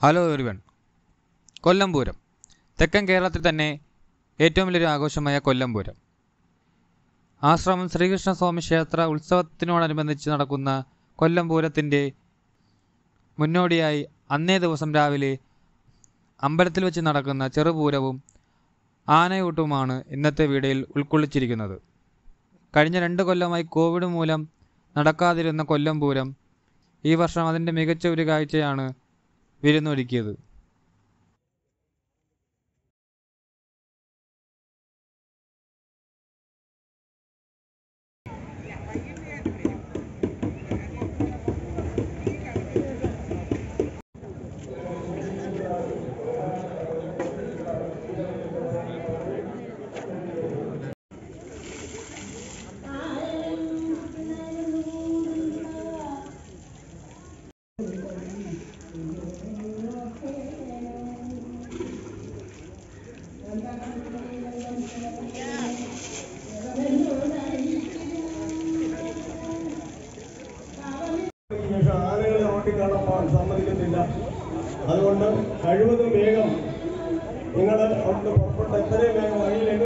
Hello everyone കൊല്ലം പൂരം തെക്കൻ കേരളത്തിൽ തന്നെ ഏറ്റവും വലിയൊരു ആഘോഷമായ കൊല്ലം പൂരം ആശ്രമം ശ്രീകൃഷ്ണസ്വാമി ക്ഷേത്ര ഉത്സവത്തിനോടനുബന്ധിച്ച് നടക്കുന്ന കൊല്ലം പൂരത്തിൻ്റെ മുന്നോടിയായി അന്നേ ദിവസം രാവിലെ അമ്പലത്തിൽ വെച്ച് നടക്കുന്ന ചെറുപൂരവും ആനയൂട്ടുമാണ് ഇന്നത്തെ വീഡിയോയിൽ ഉൾക്കൊള്ളിച്ചിരിക്കുന്നത് കഴിഞ്ഞ രണ്ട് കൊല്ലമായി കോവിഡ് മൂലം നടക്കാതിരുന്ന കൊല്ലം പൂരം ഈ വർഷം അതിൻ്റെ മികച്ച ഒരു കാഴ്ചയാണ് വിരുന്നൊരുക്കിയത് ശേഷം ആനകളെ റോട്ടിൽ കാണാൻ പാ- സമ്മതിക്കത്തില്ല അതുകൊണ്ട് കഴിവതും വേഗം നിങ്ങൾ അവിടുന്ന് പുറപ്പെട്ട എത്രയും വേഗം വഴിയിലേക്ക്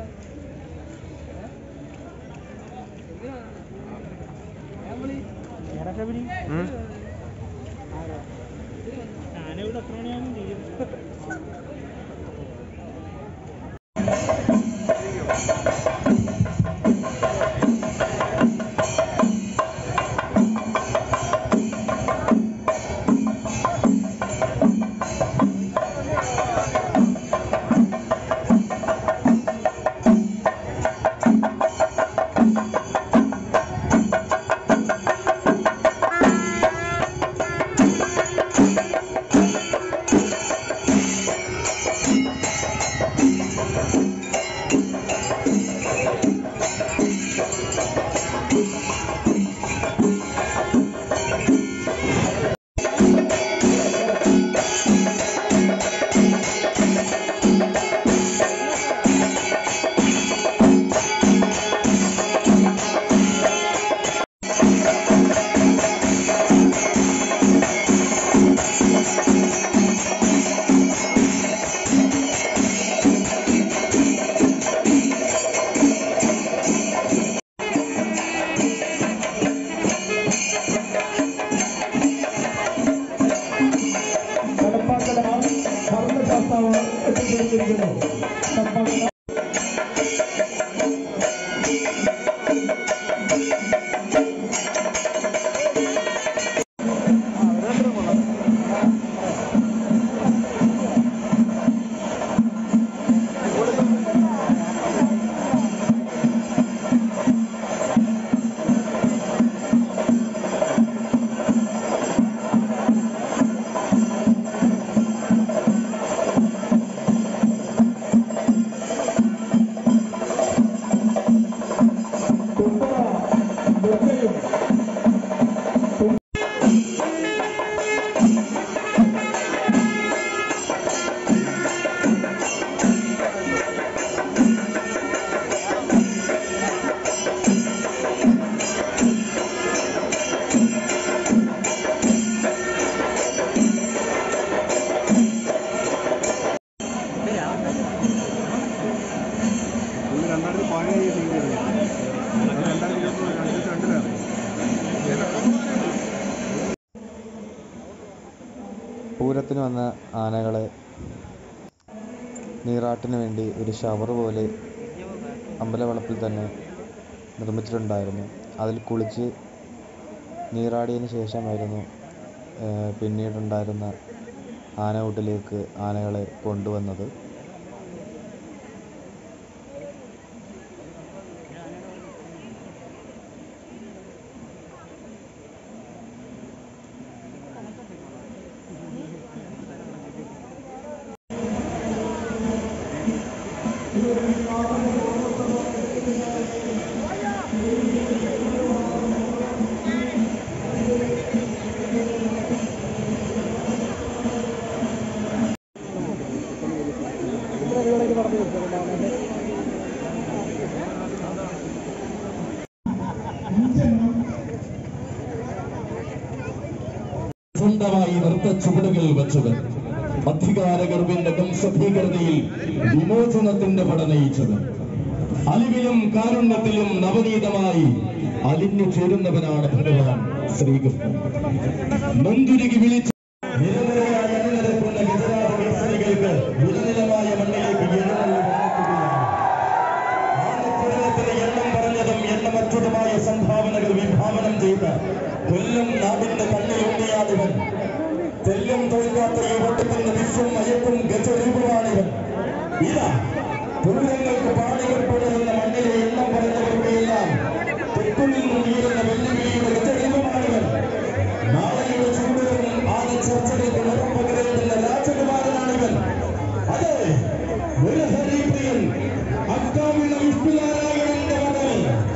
കടപ്പാക്കട ഭരണശാസ്താവ് എത്തിച്ചേർന്നിരിക്കുന്നു കടപ്പാക്കട കുണ്ടറ ദുർഗയും രണ്ടായിരത്തി പതിനേഴ് രണ്ടായിരത്തി ഇരുപത്തി രണ്ടായിരത്തി രണ്ടിലാണ് പൂരത്തിന് വന്ന ആനകളെ നീറാട്ടിന് വേണ്ടി ഒരു ഷവർ പോലെ അമ്പലവളപ്പിൽ തന്നെ നിർമ്മിച്ചിട്ടുണ്ടായിരുന്നു അതിൽ കുളിച്ച് നീറാടിയതിന് ശേഷമായിരുന്നു ഏഹ്, പിന്നീടുണ്ടായിരുന്ന ആനകൂട്ടിലേക്ക് ആനകളെ കൊണ്ടുവന്നത് അഖണ്ഡമായി നൃത്ത ചുവടുകൾ വെച്ചവൻ അധികാരഗർഭിന്റെ വംശഭീകരതയിൽ വിമോചനത്തിന്റെ പട നയിച്ചവൻ അലിവിലും കാരുണ്യത്തിലും നവനീതമായി അലിഞ്ഞു ചേരുന്നവനാണ് ഭഗവാൻ ശ്രീകൃഷ്ണൻ നന്തുരുകി വിളിച്ച് നിരനിരയായി അണിനിരക്കുന്ന ഗജരാജ കേസരികൾക്ക് വിലനിലമായ മണ്ണിലേക്ക് എഴുന്നള്ളി വന്നെത്തുകയാണ് ആനക്കേരളത്തിലെ എണ്ണം പറഞ്ഞതും എണ്ണമറ്റതുമായ സംഭാവനകൾ വിഭാവനം ചെയ്ത കൊല്ലം നാടിന്റെ കണ്ണിലുണ്ണിയാണിവൻ തെല്ലും തോൽക്കാത്ത ഈ വട്ടത്തിന്റെ വിശ്വം മയക്കും ഗജരൂപമാണിവൻ ഇതാ പൂരങ്ങൾക്ക് പാടികൾപ്പെടുന്ന മണ്ണിലെ എണ്ണം പറഞ്ഞവർക്കെല്ലാം തെക്കു നിന്നും ഉയരുന്ന വെല്ലുവിളിയുടെ ഗജരൂപമാണിവൻ നാളെയുടെ ചൂടുകളും ആന ചർച്ചകൾക്ക് നിറം പകരേണ്ടുന്ന രാജകുമാരനാണിവൻ അതെ ഒരു ഹരിപ്രിയൻ അക്കാവിള വിഷ്ണുനാരായണന്റെ മകൻ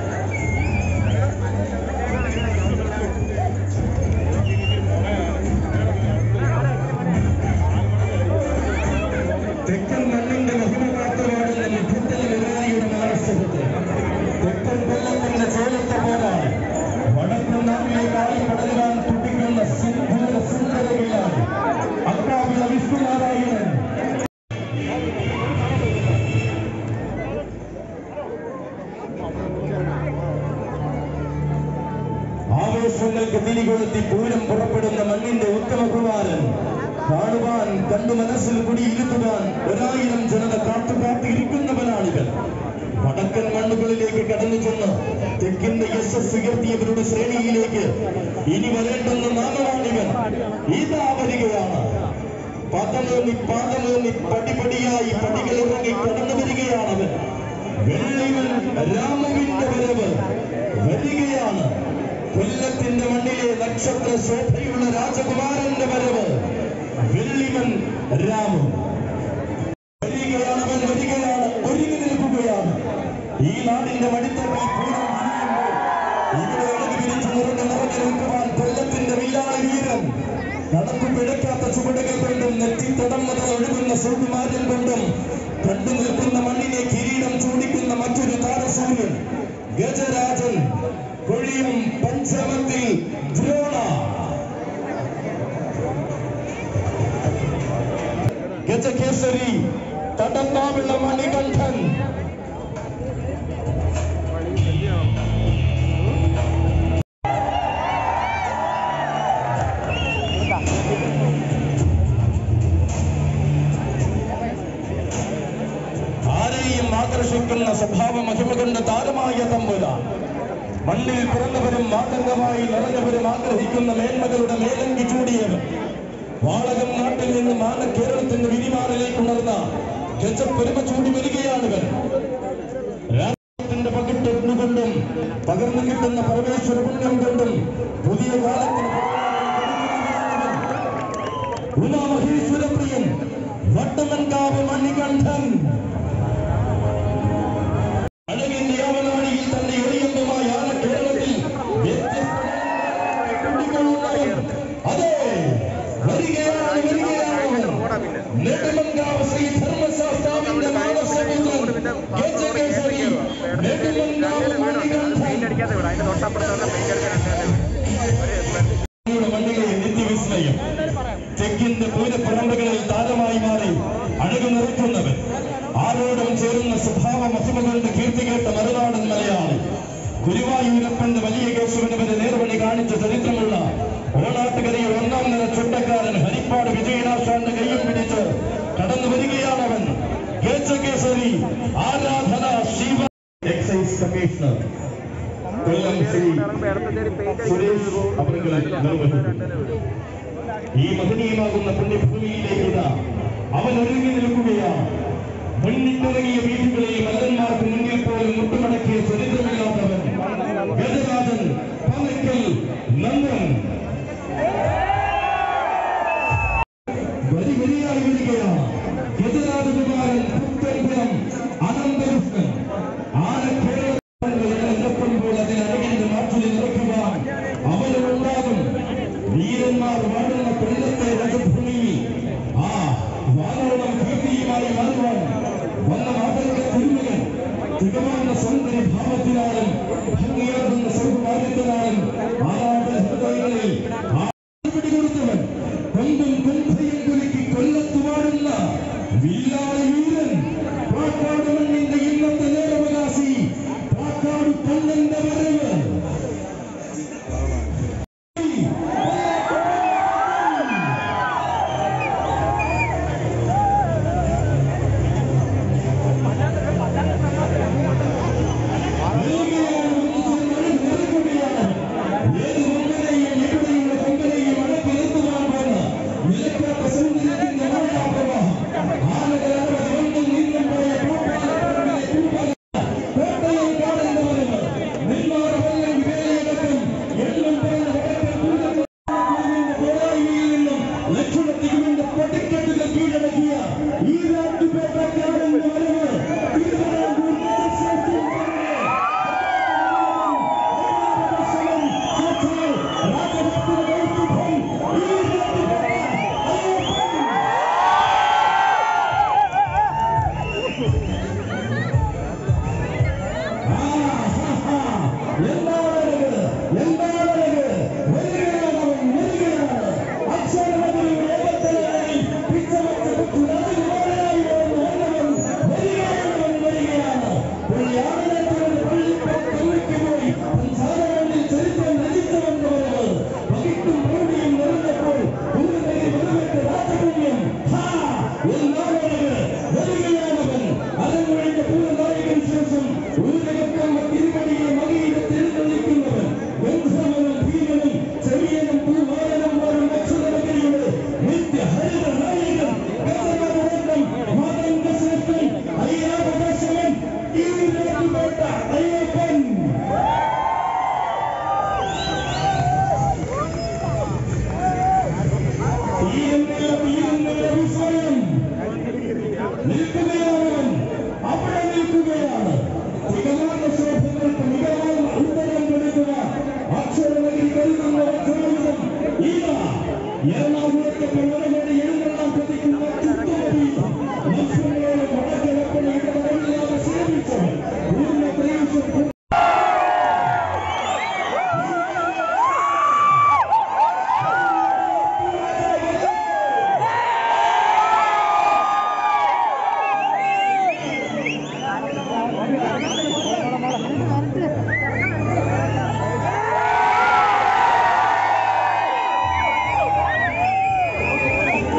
തെക്കൻ മണ്ണിന്റെ മഹിമ കാത്തുപാടുന്ന മുഖത്തിൽ വിനാരിയുടെ മാനസകത്ത് തെക്കൻ കൊല്ലത്തിന്റെ ചോലത്തെ പോലാണ് വടക്കൻ നാട്ടിലെ കാളിപ്പടലുവാൻ തുടിക്കുന്ന സിന്ധൂര സുന്ദരകളാണ് അക്കാവിള വിഷ്ണുനാരായണൻ ആവേശങ്ങൾക്ക് തിരികൊളുത്തി പൂരം പുറപ്പെടുന്ന മണ്ണിന്റെ ഉത്തമകുമാരൻ കാണുവാൻ കണ്ടു മനസ്സിൽ കുടിയിരുത്തുവാൻ ഒരായിരം ജനത കാത്തു കാത്തിരിക്കുന്നവനാണിവൻ വടക്കൻ മണ്ണുകളിലേക്ക് കടന്നു ചെന്ന് തെക്കിന്റെ യശസ് ഉയർത്തിയവരുടെ ശ്രേണിയിലേക്ക് ഇനി വരേണ്ടെന്ന നാമമാണിവൻ ഇതാ വരികയാണ് പദമേന്നി പാദമേന്നി പടിപടിയായി പടികൾ ഇറങ്ങി കടന്നു വരികയാണവൻ വെള്ളിവൻ രാമുവിന്റെ വരവ് വരികയാണ് കൊല്ലത്തിന്റെ മണ്ണിലെ നക്ഷത്ര ശോഭയുള്ള രാജകുമാരന്റെ വരവ് വെള്ളിമൻ രാമു വരികയാണവൻ വരികയാണ് ഒരുങ്ങി നിൽക്കുകയാണ് ഈ നാടിന്റെ മടിത്തട്ടിൽ പൂരം വിരിയുമ്പോൾ ഇവിടെ ഇളകി വിരിച്ചു നിറഞ്ഞു നിറഞ്ഞു നിൽക്കുവാൻ കൊല്ലത്തിന്റെ വില്ലാളി വീരൻ നടക്കു പിഴക്കാത്ത ചുവടുകൾ കൊണ്ടും നെറ്റിത്തടം മുതൽ ഒഴുകുന്ന സുകുമാരൻ കൊണ്ടും കണ്ടു നിൽക്കുന്ന മണ്ണിനെ കിരീടം ചൂടിക്കുന്ന മറ്റൊരു താരസൂര്യൻ ഗജരാജൻ കൊഴിയും പഞ്ചമത്തിൽ ദ്രോണ ഗജകേസരി തടമ്പാവിള്ള മണികണ്ഠൻ ആരെയും ആകർഷിക്കുന്ന സ്വഭാവ മഹിമ കൊണ്ട് താരമായ തമ്പുര മണ്ണിൽ പിറന്നവരും മാതംഗമായി നിറഞ്ഞവരും ആഗ്രഹിക്കുന്ന മേന്മകളുടെ മേലങ്കി ചൂടിയവൻ വാളകം നാട്ടിൽ നിന്ന് മാന കേരളത്തിന്റെ വിരിമാറിലേക്ക് ഉണർന്ന ഗജപ്പെരുമ ചൂടി വരികയാണിവൻ രാജ്യത്തിന്റെ പകിട്ടെന്നുകൊണ്ടും പകർന്നു കിട്ടുന്ന പരമേശ്വര പുണ്യം കൊണ്ടും പുതിയ കാലത്തിന് ഉമാമഹേശ്വര പ്രിയൻ വട്ടമൻകാവ് മണികണ്ഠൻ അഴകിന്റെ യാവനാഴിയിൽ തന്നെ ഒളിയമ്പമായി ആന കേരളത്തിൽ വ്യത്യസ്തമായ കുട്ടികളുള്ളവൻ. അതെ വരികയാണ് വരികയാണ് അവൻ. നെടുമങ്കാവ് ശ്രീ ധർമ്മശാസ്താവിന്റെ മാനസപുത്രൻ ഗജകേസരി നെടുമങ്കാവ് മണികണ്ഠൻ യുടെ മണ്ണിലെ നിത്യവിസ്മയം തെക്കിന്റെ പൂരപ്പറമ്പുകളിൽ താരമായി മാറി അഴകു നിറയ്ക്കുന്നവൻ ആരോടും ചേരുന്ന സ്വഭാവ മഹിമകളുടെ കീർത്തി കേട്ട മറുനാടൻ മലയാളി ഗുരുവായൂരപ്പന്റെ വലിയ കേശവന് വരെ നേർവഴി കാണിച്ച ചരിത്രമുള്ള ഓണാട്ടുകരയിൽ ഒന്നാം നില ചുട്ടക്കാരൻ ഹരിപ്പാട് വിജയനാശാന്റെ കയ്യും പിടിച്ച് കടന്നു വരികയാണവൻ കേശകേസരി ആരാധന ശിവ എക്സൈസ് കമ്മീഷണർ കൊല്ലം ശ്രീ സുരേഷ് അവர்கள் നിർവഹിക്കും ഈ മഹനീയമാകുന്ന പുണ്യഭൂമിയിലേക്ക് ഇതാ അവൻ ഒരുങ്ങി നിൽക്കുകയാണ് മുന്നിട്ടിറങ്ങിയ വീടുകളിൽ മല്ലന്മാർക്ക് മുന്നിൽ പോലും മുട്ടുമടക്കിയ ചരിത്രമില്ലാത്തവൻ ഗജരാജൻ പനക്കൽ നന്ദൻ വരി വരിയായി വരികയാണ് ഗജരാജകുമാരൻ പുത്തൻപുരം അനന്തകൃഷ്ണൻ ആനക്കേരളപ്പോൾ അതിനഴകിന്റെ നാട്ടിൽ നിറയ്ക്കുവാൻ അവനുണ്ടാകും വീരന്മാർ വാഴുന്ന കൊല്ലത്തെ രജഭൂമിയിൽ ആ വാനോളം കീർത്തിയുമായി മാറുവാൻ വന്ന മാതൃക തിരുമകൻ തികവാർന്ന സൗന്ദര്യ ഭാവത്തിനാലും ഭംഗിയാകുന്ന സൗഭാഗ്യത്തിനാലും ആരാധന ഹൃദയങ്ങളിൽ ആ പിടികൊടുത്തവൻ കൊമ്പും കൊമ്പയും കുലുക്കി കൊല്ലത്ത് വാഴുന്ന വില്ലാളി വീരൻ പാക്കാട് മണ്ണിന്റെ ഇന്നത്തെ നേരവകാശി പാക്കാട് കണ്ണന്റെ വരവ് ലക്ഷണത്തിക്കുമെന്ന് പൊട്ടിക്കെട്ടുകൾ കീഴടക്കിയ ഈ നാട്ടുപേട്ടക്കാരന്റെ വരവ് തിരുവനന്തപുരം അയ്യപ്പൻ തീരുന്നില്ല തീരുന്നില്ല വിസ്മയം നിൽക്കുകയാണ് അവിടെ നിൽക്കുകയാണ് തികമാന ശോഭങ്ങൾക്ക് മികവാൻ ഉത്തരം കൊടുക്കുക അക്ഷരനഗരി കരുതുന്ന അക്ഷരം ഇല്ല എറണാകുളത്തെ പ്രവണതയുടെ എഴുന്നള്ളാൻ പതിക്കുന്ന ചുറ്റുമതി മനുഷ്യങ്ങളോട് വടക്കിഴപ്പണി ഇടപെടില്ലാതെ സേവിച്ചവൻ പൂർണ്ണ പ്രേക്ഷ ആ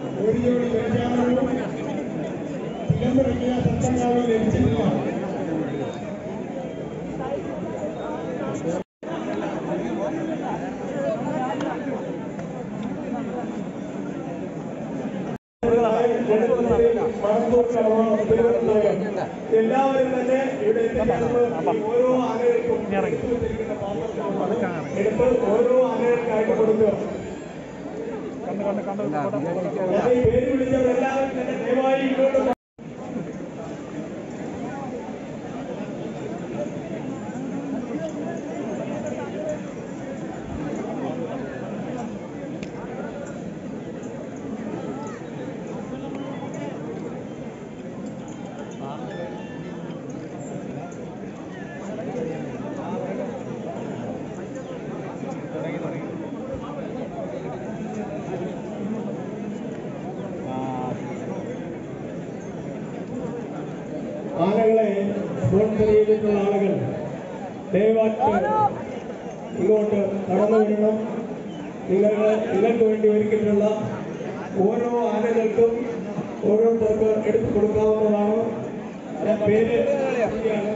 ഒരു ജോഡി വെച്ചാമരവും ചിലമ്പൊരുക്കിയ സത്തങ്കാവിൽ ലഭിച്ചിട്ടില്ല എല്ലാവരും തന്നെ ഇവിടെ എത്തിച്ചേർന്ന് ഈ ഓരോ ആനകൾക്കും എടുത്ത് ഓരോ ആനകൾക്കായിട്ട് കൊടുക്കുക ഞാൻ ഈ പേര് വിളിച്ചവർ എല്ലാവരും തന്നെ ദയവായി ഇങ്ങോട്ട് വാ. ആനകളെ സ്പോൺസർ ചെയ്തിട്ടുള്ള ആളുകൾ ദയവായിട്ട് ഇങ്ങോട്ട് കടന്നു വരണം നിങ്ങൾ നിങ്ങൾക്ക് വേണ്ടി ഒരുക്കിയിട്ടുള്ള ഓരോ ആനകൾക്കും ഓരോരുത്തർക്ക് എടുത്തു കൊടുക്കാവുന്നതാണ് ഞാൻ പേര് പറയുകയാണ്.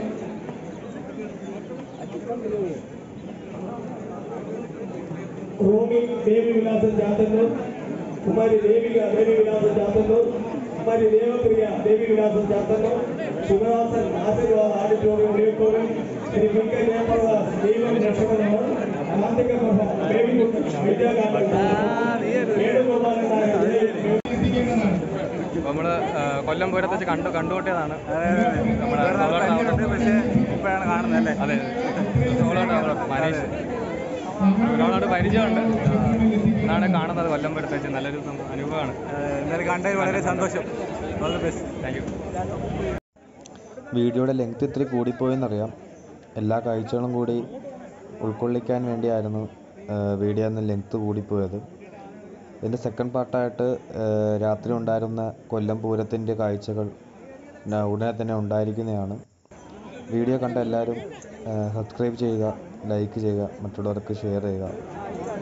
റോമി ദേവി വിലാസം ചാത്തന്നൂർ കുമാരി ദേവിക ദേവി വിലാസം ചാത്തന്നൂർ കുമാരി ദേവപ്രിയ ദേവി വിലാസം Chathannoor Sivadasan Ashirvad auditorium Uliyakovil Shri P K Jayaprakash ദൈവം രക്ഷകനാണ് കാർത്തിക പ്രഭ ദേവികുട്ടി വിദ്യാകാലം വേണുഗോപാലൻ നായർ എത്തിക്കേണ്ടതാണ് നമ്മള് ആ, കൊല്ലം പൂരത്ത് വെച്ച് കണ്ടു കണ്ടുകൊട്ടതാണ് നമ്മുടെ പക്ഷേ ഇപ്പോഴാണ് കാണുന്നത് അല്ലേ അതെ മനീഷ് ഒരുപാട് പരിചയമുണ്ട് എന്നാണ് കാണുന്നത് കൊല്ലം പൂരത്ത് വെച്ച് നല്ലൊരു സം- അനുഭവമാണ് ഇന്നലെ കണ്ടതിൽ വളരെ സന്തോഷം വളരെ ബെസ്റ്റ് താങ്ക് യു വീഡിയോയുടെ ലെങ്ത് ഇത്തിരി കൂടിപ്പോയെന്നറിയാം എല്ലാ കാഴ്ചകളും കൂടി ഉൾക്കൊള്ളിക്കാൻ വേണ്ടിയായിരുന്നു വീഡിയോ ഒന്ന് ലെങ്ത് കൂടിപ്പോയത് ഇതിൻ്റെ സെക്കൻഡ് പാർട്ടായിട്ട് രാത്രി ഉണ്ടായിരുന്ന കൊല്ലം പൂരത്തിൻ്റെ കാഴ്ചകൾ ന- ഉടനെ തന്നെ ഉണ്ടായിരിക്കുന്നതാണ് വീഡിയോ കണ്ട എല്ലാവരും സബ്സ്ക്രൈബ് ചെയ്യുക ലൈക്ക് ചെയ്യുക മറ്റുള്ളവർക്ക് ഷെയർ ചെയ്യുക